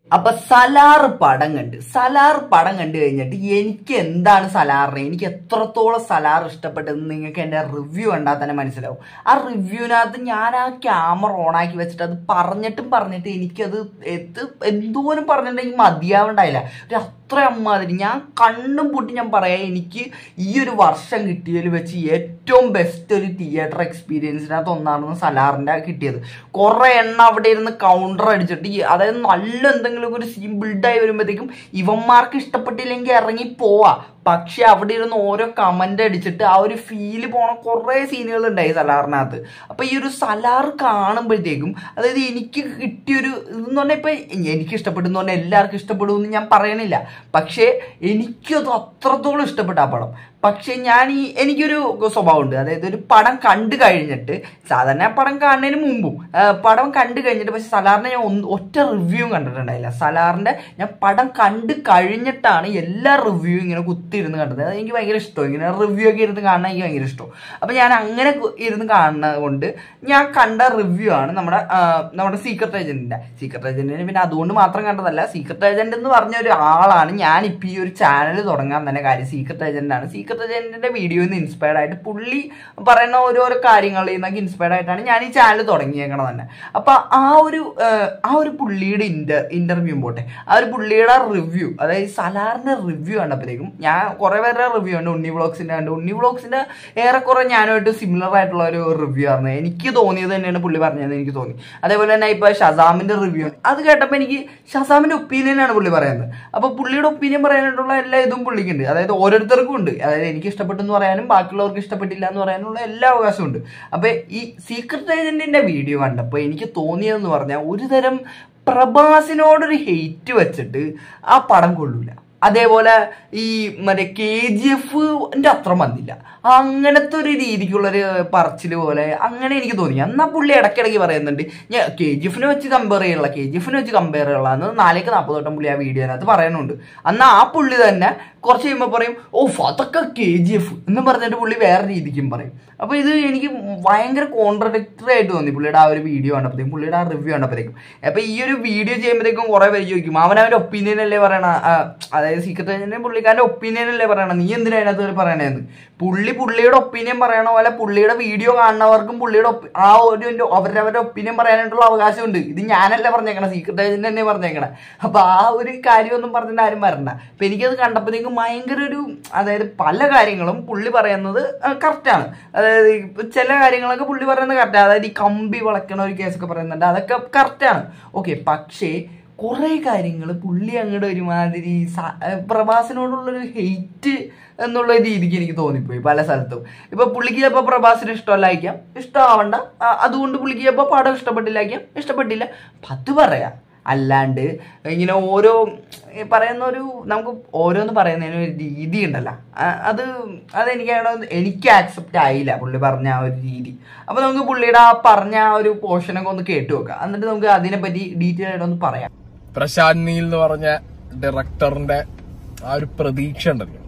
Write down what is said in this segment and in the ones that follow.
അപ്പൊ സലാർ പടം കണ്ട് സലാർ പടം കണ്ടു കഴിഞ്ഞിട്ട് എനിക്ക് എന്താണ് സലാറിനെ എനിക്ക് എത്രത്തോളം സലാർ ഇഷ്ടപ്പെട്ടതെന്ന് നിങ്ങൾക്ക് എന്റെ റിവ്യൂ കണ്ടാൽ തന്നെ മനസ്സിലാവും ആ റിവ്യൂവിനകത്ത് ഞാൻ ആ ക്യാമറ ഓണാക്കി വെച്ചിട്ട് അത് പറഞ്ഞിട്ടും പറഞ്ഞിട്ട് എനിക്കത് ഇത് എന്തോരം പറഞ്ഞിട്ടുണ്ടെങ്കിൽ മതിയാവണ്ടായില്ല ഒരു അത്ര അമ്മാതിരി ഞാൻ കണ്ണും പൂട്ടി ഞാൻ പറയാം എനിക്ക് ഈ ഒരു വർഷം കിട്ടിയതിൽ വെച്ച് ഏറ്റവും ബെസ്റ്റ് ഒരു തിയേറ്റർ എക്സ്പീരിയൻസിനകത്ത് ഒന്നാണെന്ന് സലാറിന്റെ കിട്ടിയത് കുറെ എണ്ണ അവിടെ ഇരുന്ന് കൗണ്ടർ അടിച്ചിട്ട് ഈ അതായത് നല്ല എന്തെങ്കിലും ഒരു സീൻ ബിൽഡായി വരുമ്പോഴത്തേക്കും ഇവന്മാർക്ക് ഇഷ്ടപ്പെട്ടില്ലെങ്കിൽ ഇറങ്ങി പോവാ പക്ഷെ അവിടെ ഇരുന്ന് ഓരോ കമന്റ് അടിച്ചിട്ട് ആ ഒരു ഫീല് പോണ കുറെ സീനുകൾ ഉണ്ടായി സലാറിനകത്ത് അപ്പൊ ഈ ഒരു സലാർ കാണുമ്പോഴത്തേക്കും അതായത് എനിക്ക് കിട്ടിയൊരു ഇതെന്ന് പറഞ്ഞാൽ ഇപ്പൊ എനിക്ക് ഇഷ്ടപ്പെട്ടു എന്ന് പറഞ്ഞാൽ എല്ലാവർക്കും ഇഷ്ടപ്പെടുമെന്ന് ഞാൻ പറയണില്ല പക്ഷേ എനിക്കത് അത്രത്തോളം ഇഷ്ടപ്പെട്ട ആ പടം പക്ഷെ ഞാൻ ഈ എനിക്കൊരു സ്വഭാവമുണ്ട് അതായത് ഒരു പടം കണ്ടു കഴിഞ്ഞിട്ട് സാധാരണ പടം കാണുന്നതിന് മുമ്പും ആ, പടം കണ്ടു കഴിഞ്ഞിട്ട് പക്ഷെ സലാറിനെ ഞാൻ ഒന്ന് ഒറ്റ റിവ്യൂ കണ്ടിട്ടുണ്ടായില്ല സലാറിന്റെ ഞാൻ പടം കണ്ടു കഴിഞ്ഞിട്ടാണ് എല്ലാ റിവ്യൂ ഇങ്ങനെ കുത്തിയിരുന്ന് കണ്ടത് അത് എനിക്ക് ഭയങ്കര ഇഷ്ടം ഇങ്ങനെ റിവ്യൂ ഒക്കെ ഇരുന്ന് കാണാൻ എനിക്ക് ഭയങ്കര ഇഷ്ടം അപ്പൊ ഞാൻ അങ്ങനെ കു- ഇരുന്ന് കാണുന്നത് കൊണ്ട് ഞാൻ കണ്ട റിവ്യൂ ആണ് നമ്മുടെ ആ, നമ്മുടെ സീക്രട്ട് ഏജന്റിന്റെ സീക്രട്ട് ഏജന്റിന് പിന്നെ അതുകൊണ്ട് മാത്രം കണ്ടതല്ല സീക്രട്ട് ഏജന്റ് എന്ന് പറഞ്ഞ ഒരു ആളാണ് ഞാൻ ഇപ്പൊ ഈ ഒരു ചാനൽ തുടങ്ങാൻ തന്നെ കാര്യം സീക്രട്ട് ഏജന്റ് ആണ് സീക്രട്ട് ഏജന്റിന്റെ വീഡിയോയിൽ നിന്ന് ഇൻസ്പയർഡ് ആയിട്ട് പുള്ളി പറയുന്ന ഓരോരോ കാര്യങ്ങളിൽ നിന്നൊക്കെ ഇൻസ്പയർഡ് ആയിട്ടാണ് ഞാൻ ഈ ചാനൽ തുടങ്ങിയേക്കണത് തന്നെ അപ്പൊ ആ ഒരു ആ, ആ ഒരു പുള്ളിയുടെ ഇന്റർ ഇന്റർവ്യൂ പോട്ടെ ആ ഒരു പുള്ളിയുടെ റിവ്യൂ അതായത് സലാറിന്റെ റിവ്യൂ കണ്ടപ്പോഴത്തേക്കും ഞാൻ കുറെ പേരുടെ റിവ്യൂ ഉണ്ട് ഉണ്ണി വ്ളോഗ്സിന്റെ ഉണ്ട് ഉണ്ണി വ്ളോഗ്സിന്റെ ഏറെക്കുറെ ഞാനുമായിട്ട് സിമിലർ ആയിട്ടുള്ള ഒരു റിവ്യൂ ആണ് എനിക്ക് തോന്നിയത് തന്നെയാണ് പുള്ളി പറഞ്ഞതെന്ന് എനിക്ക് തോന്നി അതേപോലെ തന്നെ ഇപ്പൊ ഷസാമിന്റെ റിവ്യൂ അത് കേട്ടപ്പോൾ എനിക്ക് ഷസാമിന്റെ ഒപ്പീനിയൻ ആണ് പുള്ളി പറയുന്നത് അപ്പൊ പുള്ളിയുടെ ഒപ്പീനിയൻ പറയാനായിട്ടുള്ള എല്ലാ ഇതും പുള്ളിക്കുണ്ട് അതായത് ഓരോരുത്തർക്കും ഉണ്ട് അതായത് എനിക്ക് ഇഷ്ടപ്പെട്ടു എന്ന് പറയാനും ബാക്കിയുള്ളവർക്ക് ഇഷ്ടപ്പെട്ടില്ല എന്ന് പറയാനുള്ള എല്ലാ അവകാശവും ഉണ്ട് അപ്പൊ ഈ സീക്രട്ട് ഏജന്റിന്റെ വീഡിയോ കണ്ടപ്പോൾ എനിക്ക് തോന്നിയതെന്ന് പറഞ്ഞാൽ ഒരു തരം പ്രഭാസിനോടൊരു ഹെയ്റ്റ് വെച്ചിട്ട് ആ പടം കൊള്ളൂല അതേപോലെ ഈ മറ്റേ കെ ജി എഫിന്റെ അത്ര വന്നില്ല അങ്ങനത്തെ ഒരു രീതിക്കുള്ളൊരു പറച്ചില് പോലെ അങ്ങനെ എനിക്ക് തോന്നി എന്നാ പുള്ളി ഇടയ്ക്കിടയ്ക്ക് പറയുന്നുണ്ട് ഞാൻ കെ ജി എഫിനെ വെച്ച് കമ്പയർ ചെയ്യുള്ള കെ ജി എഫിനെ വെച്ച് കമ്പയർ ചെയ്യുള്ള എന്ന് നാലേക്ക് നാൽപ്പത് വട്ടം പുള്ളി ആ വീഡിയോനകത്ത് പറയുന്നുണ്ട് എന്നാൽ ആ പുള്ളി തന്നെ കുറച്ച് കഴിയുമ്പോൾ പറയും ഓ അതൊക്കെ കെ ജി എഫ് എന്ന് പറഞ്ഞിട്ട് പുള്ളി വേറെ രീതിക്കും പറയും അപ്പൊ ഇത് എനിക്ക് ഭയങ്കര കോൺട്രഡിക്ടറി ആയിട്ട് തോന്നി പുള്ളിയുടെ ആ ഒരു വീഡിയോ കണ്ടപ്പോഴത്തേക്കും പുള്ളിയുടെ ആ റിവ്യൂ കണ്ടപ്പോഴത്തേക്കും അപ്പൊ ഈ ഒരു വീഡിയോ ചെയ്യുമ്പോഴത്തേക്കും കുറെ പേര് ചോദിക്കും അവൻ അവന്റെ ഒപ്പീനിയൻ അല്ലേ പറയണ ആ, അതായത് സീക്രട്ട് ഏജന്റിന്റെ പുള്ളിക്കാരന്റെ ഒപ്പീനിയൻ അല്ലേ പറയണ നീ എന്തിനാ അതിനകത്ത് കയറി പറയണേന്ന് പുള്ളി പുള്ളിയുടെ ഒപ്പീനിയൻ പറയണ പോലെ പുള്ളിയുടെ വീഡിയോ കാണുന്നവർക്കും പുള്ളിയുടെ ഒപ്പി- ആ ഒരു അവരവരുടെ ഒപ്പീനിയൻ പറയാനായിട്ടുള്ള അവകാശമുണ്ട് ഇത് ഞാനല്ല പറഞ്ഞേക്കണേ സീക്രട്ട് ഏജന്റ് തന്നെ പറഞ്ഞേക്കണേ അപ്പൊ ആ ഒരു കാര്യമൊന്നും പറഞ്ഞിട്ട് ആരും വരണ്ട അപ്പൊ എനിക്കത് കണ്ടപ്പോഴത്തേക്കും ഭയങ്കര ഒരു അതായത് പല കാര്യങ്ങളും പുള്ളി പറയുന്നത് കറക്റ്റാണ് അതായത് ഇപ്പൊ ചില കാര്യങ്ങളൊക്കെ പുള്ളി പറയുന്നത് കറക്റ്റാണ് അതായത് ഈ കമ്പി വളയ്ക്കണ ഒരു കേസൊക്കെ പറയുന്നുണ്ട് അതൊക്കെ കറക്റ്റാണ് ഓക്കെ പക്ഷേ കുറെ കാര്യങ്ങൾ പുള്ളി അങ്ങോട്ട് ഒരുമാതിരി സ- ഏഹ് പ്രഭാസിനോടുള്ളൊരു ഹെയ്റ്റ് എന്നുള്ള രീതിക്ക് എനിക്ക് തോന്നിപ്പോയി പല സ്ഥലത്തും ഇപ്പൊ പുള്ളിക്ക് ചിലപ്പോൾ പ്രഭാസിന് ഇഷ്ടമല്ലായിരിക്കാം ഇഷ്ടമാവണ്ട ആ, അതുകൊണ്ട് പുള്ളിക്ക് ചിലപ്പോൾ പടം ഇഷ്ടപ്പെട്ടില്ലായിരിക്കാം ഇഷ്ടപ്പെട്ടില്ല അപ്പൊ അത് പറയാം അല്ലാണ്ട് ഇങ്ങനെ ഓരോ ഈ പറയുന്ന ഒരു നമുക്ക് ഓരോന്ന് പറയുന്നതിന് ഒരു രീതി ഉണ്ടല്ലോ ആ, അത് അതെനിക്ക് അവിടെ എനിക്ക് ആക്സെപ്റ്റ് ആയില്ല പുള്ളി പറഞ്ഞ ആ ഒരു രീതി അപ്പൊ നമുക്ക് പുള്ളിയുടെ ആ പറഞ്ഞ ആ ഒരു പോർഷനൊക്കെ ഒന്ന് കേട്ടു നോക്കാം എന്നിട്ട് നമുക്ക് അതിനെപ്പറ്റി ഡീറ്റെയിൽ ആയിട്ട് ഒന്ന് പറയാം പ്രശാന്ത് നീൽ എന്ന് പറഞ്ഞ ഡയറക്ടറിന്റെ ആ ഒരു പ്രതീക്ഷ ഉണ്ടല്ലോ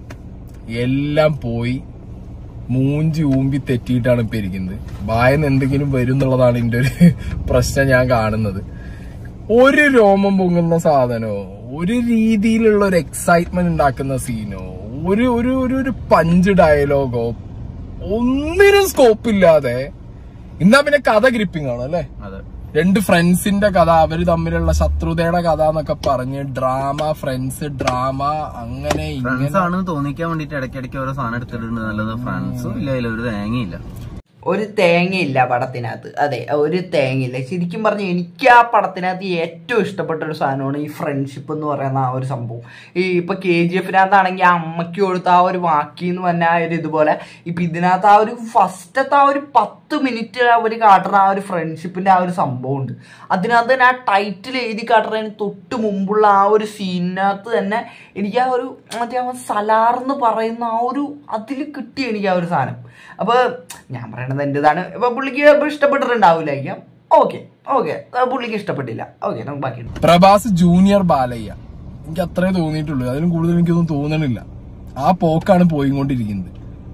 എല്ലാം പോയി മൂഞ്ചി ഊമ്പി തെറ്റിയിട്ടാണ് ഇപ്പൊ ഇരിക്കുന്നത് വായന്ന് എന്തെങ്കിലും വരും എന്നുള്ളതാണ് എന്റെ ഒരു പ്രശ്നം ഞാൻ കാണുന്നത് ഒരു രോമം പൊങ്ങുന്ന സാധനോ ഒരു രീതിയിലുള്ള ഒരു എക്സൈറ്റ്മെന്റ് ഉണ്ടാക്കുന്ന സീനോ ഒരു ഒരു ഒരു ഒരു പഞ്ച് ഡയലോഗോ ഒന്നിനും സ്കോപ്പ് ഇല്ലാതെ ഇന്നാ പിന്നെ കഥ ഗ്രിപ്പിംഗ് ആണ് അല്ലേ അതെ രണ്ട് ഫ്രണ്ട്സിന്റെ കഥ അവര് തമ്മിലുള്ള ശത്രുതയുടെ കഥ എന്നൊക്കെ പറഞ്ഞ് ഡ്രാമ ഫ്രണ്ട്സ് ഡ്രാമ അങ്ങനെ ഫ്രണ്ട്സ് ഇങ്ങനെ ആണെന്ന് തോന്നിക്കാൻ വേണ്ടിട്ട് ഇടയ്ക്കിടയ്ക്ക് ഓരോ സാധനം എടുത്തിട്ടുണ്ട് നല്ലത് ഫ്രണ്ട്സും ഇല്ല ഇല്ല ഒരു തേങ്ങയില്ല ഒരു തേങ്ങയില്ല പടത്തിനകത്ത് അതെ ഒരു തേങ്ങയില്ല ശരിക്കും പറഞ്ഞ എനിക്ക് ആ പടത്തിനകത്ത് ഏറ്റവും ഇഷ്ടപ്പെട്ട ഒരു സാധനമാണ് ഈ ഫ്രണ്ട്ഷിപ്പ് എന്ന് പറയുന്ന ആ ഒരു സംഭവം ഈ ഇപ്പൊ കെ ജി എഫിനകത്താണെങ്കിൽ ആ അമ്മയ്ക്ക് കൊടുത്ത ആ ഒരു വാക്കി എന്ന് പറഞ്ഞ ആ ഒരു ഇതുപോലെ ഇപ്പൊ ഇതിനകത്ത് ആ ഒരു ഫസ്റ്റത്തെ ആ ഒരു പത്ത് മിനിറ്റ് അവർ കാട്ടുന്ന ആ ഒരു ഫ്രണ്ട്ഷിപ്പിന്റെ ആ ഒരു സംഭവം ഉണ്ട് അതിനകത്ത് തന്നെ ആ ടൈറ്റിൽ എഴുതി കാട്ടുന്നതിന് തൊട്ട് മുമ്പുള്ള ആ ഒരു സീനിനകത്ത് തന്നെ എനിക്ക് ആ ഒരു മറ്റേ ആ സലാർ എന്ന് പറയുന്ന ആ ഒരു അതിൽ കിട്ടി എനിക്ക് ആ ഒരു സാധനം അപ്പൊ ഞാൻ പറയണത് എന്റേതാണ് ഇപ്പൊ പുള്ളിക്ക് ചിലപ്പോൾ ഇഷ്ടപ്പെട്ടിട്ടുണ്ടാവില്ലായിരിക്കാം ഓക്കെ ഓക്കെ പുള്ളിക്ക് ഇഷ്ടപ്പെട്ടില്ല ഓക്കെ നമുക്ക് ബാക്കി പ്രഭാസ് ജൂനിയർ ബാലയ്യ എനിക്ക് അത്രേ തോന്നിയിട്ടുള്ളൂ അതിലും കൂടുതൽ എനിക്കൊന്നും തോന്നണില്ല ആ പോക്കാണ് പോയിക്കൊണ്ടിരിക്കുന്നത്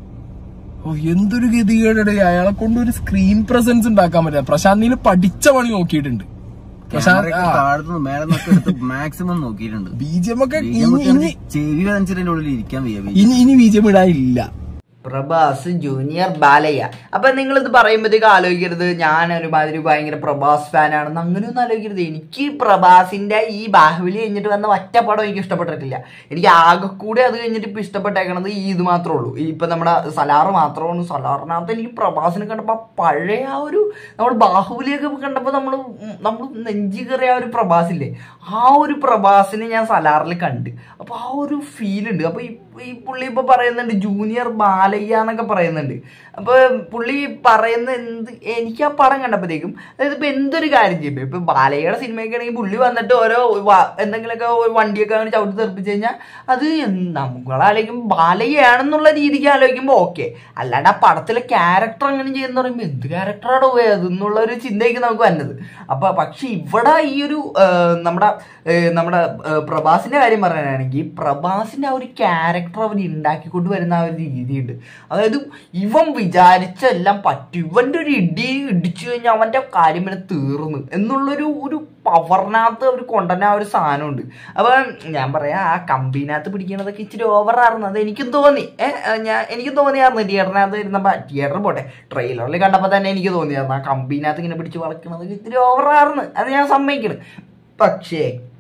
ഓ എന്തൊരു ഗതികേടെ അയാളെ കൊണ്ട് ഒരു സ്ക്രീൻ പ്രസൻസ് ഉണ്ടാക്കാൻ പറ്റില്ല പ്രശാന്ത് നീല് പഠിച്ച പണി നോക്കിയിട്ടുണ്ട് പക്ഷെ താഴ്ന്നു മേലെ നിന്നൊക്കെ എടുത്ത് മാക്സിമം നോക്കിയിട്ടുണ്ട് ബി ജി എം ഒക്കെ BGM ഒക്കെ ഇനി ഇനി ചെവി വേദനിച്ചിട്ട് ഉള്ളിൽ ഇരിക്കാൻ വയ്യ BGM. ഇനി ഇനി ബി ജി എം ഇടാനില്ല പ്രഭാസ് ജൂനിയർ ബാലയ്യ അപ്പൊ നിങ്ങൾ ഇത് പറയുമ്പോഴത്തേക്ക് ആലോചിക്കരുത് ഞാൻ ഒരുമാതിരി ഭയങ്കര പ്രഭാസ് ഫാനാണെന്ന് അങ്ങനെയൊന്നും ആലോചിക്കരുത് എനിക്ക് പ്രഭാസിന്റെ ഈ ബാഹുബലി കഴിഞ്ഞിട്ട് വന്ന ഒറ്റ പടം എനിക്ക് ഇഷ്ടപ്പെട്ടിട്ടില്ല എനിക്ക് ആകെ കൂടെ അത് കഴിഞ്ഞിട്ട് ഇപ്പൊ ഇഷ്ടപ്പെട്ടേക്കണത് ഈ ഇത് മാത്രമേ ഉള്ളൂ ഈ ഇപ്പൊ നമ്മുടെ സലാറ് മാത്രമാണ് സലാറിനകത്ത് എനിക്ക് പ്രഭാസിനെ കണ്ടപ്പോ ആ പഴയ ആ ഒരു നമ്മൾ ബാഹുബലിയൊക്കെ കണ്ടപ്പോ നമ്മൾ നമ്മൾ നെഞ്ചി കയറിയ ആ ഒരു പ്രഭാസില്ലേ ആ ഒരു പ്രഭാസിനെ ഞാൻ സലാറിൽ കണ്ട് അപ്പൊ ആ ഒരു ഫീൽ ഉണ്ട് അപ്പൊ ഈ ഈ പുള്ളി ഇപ്പൊ പറയുന്നുണ്ട് ജൂനിയർ ബാലയ്യ എന്നൊക്കെ പറയുന്നുണ്ട് അപ്പൊ പുള്ളി പറയുന്ന എന്ത് എനിക്ക് ആ പടം കണ്ടപ്പോഴത്തേക്കും അതായത് ഇപ്പൊ എന്തൊരു കാര്യം ചെയ്യുമ്പോ ഇപ്പൊ ബാലയ്യയുടെ സിനിമയൊക്കെ ആണെങ്കിൽ പുള്ളി വന്നിട്ട് ഓരോ വ- എന്തെങ്കിലുമൊക്കെ ഒരു വണ്ടിയൊക്കെ അങ്ങനെ ചവിട്ടി തെറിപ്പിച്ച് കഴിഞ്ഞാൽ അത് നമ്മളാലോചിക്കും ബാലയ്യാണെന്നുള്ള രീതിക്ക് ആലോചിക്കുമ്പോൾ ഓക്കെ അല്ലാണ്ട് ആ പടത്തിലെ ക്യാരക്ടർ അങ്ങനെ ചെയ്യുന്ന പറയുമ്പോൾ എന്ത് ക്യാരക്ടറാണോ പോയത് എന്നുള്ള ഒരു ചിന്തയ്ക്ക് നമുക്ക് വന്നത് അപ്പൊ പക്ഷെ ഇവിടെ ഈ ഒരു ആ, നമ്മുടെ ഏ, നമ്മുടെ ഏ, പ്രഭാസിന്റെ കാര്യം പറയാനാണെങ്കിൽ പ്രഭാസിന്റെ ആ ഒരു ക്യാരക്ടർ അവർ ഉണ്ടാക്കിക്കൊണ്ട് വരുന്ന ആ ഒരു രീതിയുണ്ട് അതായത് ഇവൻ വിചാരിച്ച എല്ലാം പറ്റും ഇവന്റെ ഒരു ഇടി ഇടിച്ചു കഴിഞ്ഞാൽ അവന്റെ കാര്യം പിന്നെ തീർന്നു എന്നുള്ളൊരു ഒരു പവറിനകത്ത് അവർ കൊണ്ടുവന്ന ആ ഒരു സാധനമുണ്ട് അപ്പൊ ഞാൻ പറയാം ആ കമ്പിനകത്ത് പിടിക്കണതൊക്കെ ഇച്ചിരി ഓവറായിരുന്നു അത് എനിക്കും തോന്നി ഏഹ് ഞാൻ എനിക്കും തോന്നിയായിരുന്നു തിയേറ്ററിനകത്ത് ഇരുന്നപ്പോ തിയേറ്റർ പോട്ടെ ട്രെയിലറിൽ കണ്ടപ്പോൾ തന്നെ എനിക്ക് തോന്നിയായിരുന്നു ആ കമ്പിനകത്ത് ഇങ്ങനെ പിടിച്ച് വളയ്ക്കണതൊക്കെ ഇത്തിരി ഓവറായിരുന്നു അത് ഞാൻ സമ്മതിക്കണം പക്ഷേ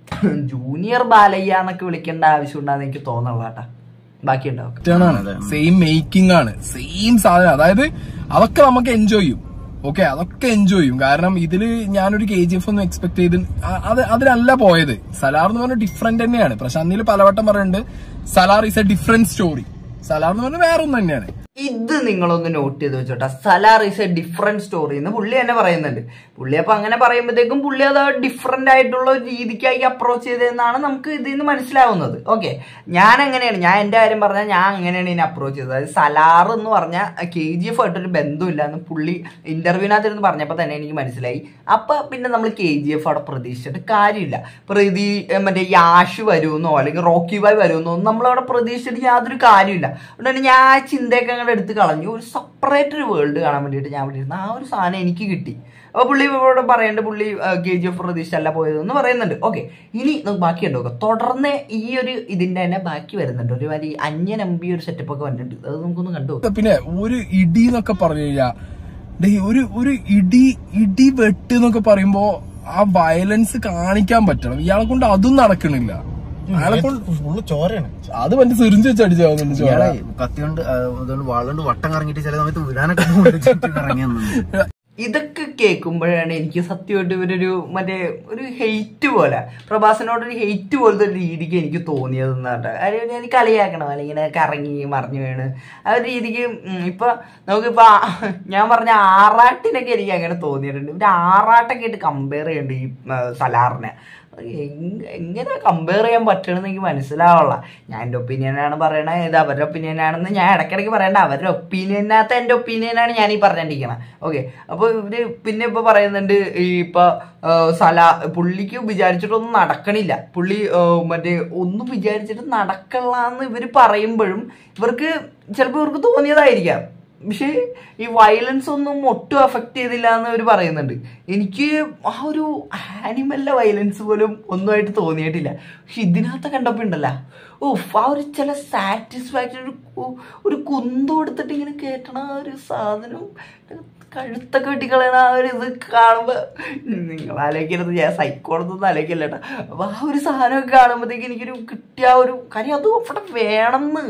ജൂനിയർ ബാലയ്യ എന്നൊക്കെ വിളിക്കേണ്ട ആവശ്യം ഉണ്ടാന്ന് എനിക്ക് തോന്നുന്നില്ല കേട്ടാ ബാക്കിയുണ്ടാവും സെയിം മേക്കിംഗ് ആണ് സെയിം സാധനം അതായത് അതൊക്കെ നമുക്ക് എൻജോയ് ചെയ്യും ഓക്കെ അതൊക്കെ എൻജോയ് ചെയ്യും കാരണം ഇതില് ഞാനൊരു കെ ജി എഫ് ഒന്നും എക്സ്പെക്ട് ചെയ്ത് അ- അത് അതിനല്ല പോയത് സലാർ എന്ന് പറഞ്ഞ ഡിഫറെന്റ് തന്നെയാണ് പ്രശാന്തിൽ പലവട്ടം പറയുന്നുണ്ട് Salaar is a different story Salaar എന്ന് പറഞ്ഞാൽ വേറെ ഒന്ന് തന്നെയാണ് ഇത് നിങ്ങളൊന്ന് നോട്ട് ചെയ്ത് വെച്ചോട്ടെ Salaar is a different story എന്ന് പുള്ളി തന്നെ പറയുന്നുണ്ട് പുള്ളി അപ്പൊ അങ്ങനെ പറയുമ്പോഴത്തേക്കും പുള്ളി അത് ഡിഫറെന്റ് ആയിട്ടുള്ള ഒരു രീതിക്കായി അപ്രോച്ച് ചെയ്തതെന്നാണ് നമുക്ക് ഇതിൽ നിന്ന് മനസ്സിലാവുന്നത് ഓക്കെ ഞാൻ എങ്ങനെയാണ് ഞാൻ എന്റെ കാര്യം പറഞ്ഞാൽ ഞാൻ അങ്ങനെയാണ് ഇതിനെ അപ്രോച്ച് ചെയ്തത് അതായത് സലാർ എന്ന് പറഞ്ഞാൽ കെ ജി എഫ് ആയിട്ടൊരു ബന്ധമില്ല എന്ന് പുള്ളി ഇന്റർവ്യൂവിനകത്ത് ഇരുന്ന് പറഞ്ഞപ്പോൾ തന്നെ എനിക്ക് മനസ്സിലായി അപ്പൊ പിന്നെ നമ്മൾ കെ ജി എഫ് അവിടെ പ്രതീക്ഷിച്ചിട്ട് കാര്യമില്ല പ്രതി ഏ, മറ്റേ യാഷ് വരുമെന്നോ അല്ലെങ്കിൽ റോക്കി ബായ് വരുമെന്നോ ഒന്നും നമ്മളവിടെ പ്രതീക്ഷിച്ചിട്ട് യാതൊരു കാര്യമില്ല അതുകൊണ്ട് തന്നെ ഞാൻ ആ ചിന്തയൊക്കെ അങ്ങോട്ട് എടുത്ത് കളഞ്ഞു ഒരു സെപ്പറേറ്റ് ഒരു വേൾഡ് കാണാൻ വേണ്ടിയിട്ട് ഞാൻ ഇവിടെ ഇരുന്ന് ആ ഒരു സാധനം എനിക്ക് കിട്ടി അപ്പൊ പുള്ളി ഇവിടെ പറയേണ്ട പുള്ളി കെ ജി എഫ് പ്രതീക്ഷിച്ചല്ല പോയതെന്ന് പറയുന്നുണ്ട് ഓക്കെ ഇനി നമുക്ക് ബാക്കി ഉണ്ടോ തുടർന്ന് ഈ ഒരു ഇതിന്റെ തന്നെ ബാക്കി വരുന്നുണ്ട് ഒരു മാതിരി അന്യൻ എംബി ഒരു സെറ്റപ്പ് ഒക്കെ വന്നിട്ടുണ്ട് അത് നമുക്കൊന്ന് കണ്ടു പിന്നെ ഒരു ഇടി എന്നൊക്കെ പറഞ്ഞു കഴിഞ്ഞാ ദേ ഒരു ഒരു ഇടി ഇടി വെട്ട് എന്നൊക്കെ പറയുമ്പോ ആ വയലൻസ് കാണിക്കാൻ പറ്റണം ഇയാളെ കൊണ്ട് അതും നടക്കണില്ല അയാളെ കൊണ്ട് ഫുള്ള് ചോരയാണ് അത് മറ്റേ സിറിഞ്ച് വെച്ച് അടിച്ചാവുന്നുണ്ട് ചോര ഇയാളെ കത്തി കൊണ്ട് ആ, അതുകൊണ്ട് വാളുകൊണ്ട് വട്ടം കറങ്ങിയിട്ട് ചില സമയത്ത് വിടാനൊക്കെ പോകുന്നുണ്ട് ചുറ്റും കറങ്ങി വന്നു. ഇതൊക്കെ കേൾക്കുമ്പോഴാണ് എനിക്ക് സത്യമായിട്ട് ഇവരൊരു മറ്റേ ഒരു ഹെയ്റ്റ് പോലെ പ്രഭാസനോട് ഒരു ഹെയ്റ്റ് പോലത്തെ ഒരു രീതിക്ക് എനിക്ക് തോന്നിയത് എന്നാണ് കാര്യം ഞാൻ കളിയാക്കണം അല്ലെങ്കിൽ ഇങ്ങനെ കറങ്ങി മറിഞ്ഞു വീണ് ആ ഒരു രീതിക്ക് ഉം, ഇപ്പൊ നമുക്കിപ്പോ ആ- ഞാൻ പറഞ്ഞ ആറാട്ടിനൊക്കെ എനിക്ക് അങ്ങനെ തോന്നിയിട്ടുണ്ട് ഇവര് ആറാട്ടൊക്കെ ആയിട്ട് കമ്പയർ ചെയ്യുന്നുണ്ട് ഈ ആ, സലാറിനെ എങ്- എങ്ങനെ കമ്പയർ ചെയ്യാൻ പറ്റണമെന്ന് എനിക്ക് മനസ്സിലാവുള്ള ഞാൻ എൻ്റെ ഒപ്പീനിയനാണ് പറയണത് ഇത് അവരുടെ ഒപ്പീനിയനാണെന്ന് ഞാൻ ഇടയ്ക്കിടയ്ക്ക് പറയണ്ട അവരുടെ ഒപ്പീനിയനകത്ത് എൻ്റെ ഒപ്പീനിയനാണ് ഞാൻ ഈ പറഞ്ഞിരിക്കുന്നത് ഓക്കെ അപ്പോൾ ഇവര് പിന്നെ ഇപ്പൊ പറയുന്നുണ്ട് ഈ ഇപ്പൊ ആ, സല പുള്ളിക്ക് വിചാരിച്ചിട്ടൊന്നും നടക്കണില്ല പുള്ളി ആ, മറ്റേ ഒന്നും വിചാരിച്ചിട്ട് നടക്കണില്ലാന്ന് ഇവര് പറയുമ്പോഴും ഇവർക്ക് ചിലപ്പോൾ ഇവർക്ക് തോന്നിയതായിരിക്കാം പക്ഷേ ഈ വയലൻസ് ഒന്നും ഒട്ടും അഫക്റ്റ് ചെയ്തില്ല എന്ന് അവർ പറയുന്നുണ്ട് എനിക്ക് ആ ഒരു ആനിമലിലെ വയലൻസ് പോലും ഒന്നുമായിട്ട് തോന്നിയിട്ടില്ല പക്ഷെ ഇതിനകത്ത് കണ്ടപ്പോൾ ഉണ്ടല്ല ഓഫ് ആ ഒരു ചില സാറ്റിസ്ഫാക്ഷൻ ഒരു കു- ഒരു കുന്തു കൊടുത്തിട്ട് ഇങ്ങനെ കേട്ടണ ആ ഒരു സാധനം കഴുത്തൊക്കെ വെട്ടിക്കളയണ ആ ഒരു ഇത് കാണുമ്പോ നിങ്ങൾ ആലോചിക്കരുത് ഞാൻ സൈക്കോളൊന്നും ആലോചിക്കില്ല കേട്ടോ അപ്പൊ ആ ഒരു സാധനമൊക്കെ കാണുമ്പോഴത്തേക്ക് എനിക്കൊരു കിട്ടിയ ആ ഒരു കാര്യം അത് അവിടെ വേണമെന്ന്